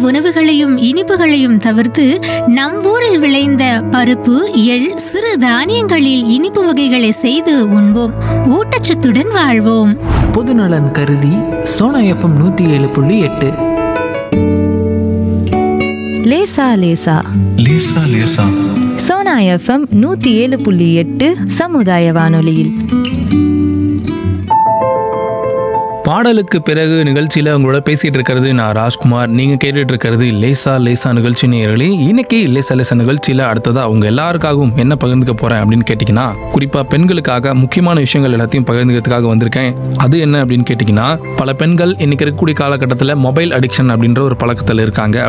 உணவுகளையும் இனிப்புகளையும் தவிர்த்து நம் ஊரில் விளைந்த பருப்பு எள் சிறு தானியங்களில் இனிப்பு வகைகளை செய்து உண்போம் ஊட்டச்சத்துடன் வாழ்வோம் பொதுநலன் கருதி சோனா எஃப்எம் நூற்றி ஏழு புள்ளி எட்டு லேசா லேசா லேசா லேசா சோனா எஃப்எம் நூத்தி ஏழு புள்ளி எட்டு சமுதாய வானொலியில் பாடலுக்கு பிறகு நிகழ்ச்சியில் உங்களோட பேசிட்டு இருக்கிறது நான் ராஜ்குமார் நீங்க கேட்டுட்டு இருக்கிறது லேசா லேசா நிகழ்ச்சி நேயர்களே இன்னைக்கு லேசா லேசா நிகழ்ச்சியில அடுத்ததா அவங்க எல்லாருக்காகவும் என்ன பகிர்ந்துக்க போறேன் அப்படின்னு கேட்டிங்கன்னா குறிப்பா பெண்களுக்காக முக்கியமான விஷயங்கள் எல்லாத்தையும் பகிர்ந்துக்கிறதுக்காக வந்திருக்கேன் அது என்ன அப்படின்னு கேட்டிங்கன்னா பல பெண்கள் இன்னைக்கு இருக்கக்கூடிய காலகட்டத்தில் மொபைல் அடிக்ஷன் அப்படின்ற ஒரு பழக்கத்தில் இருக்காங்க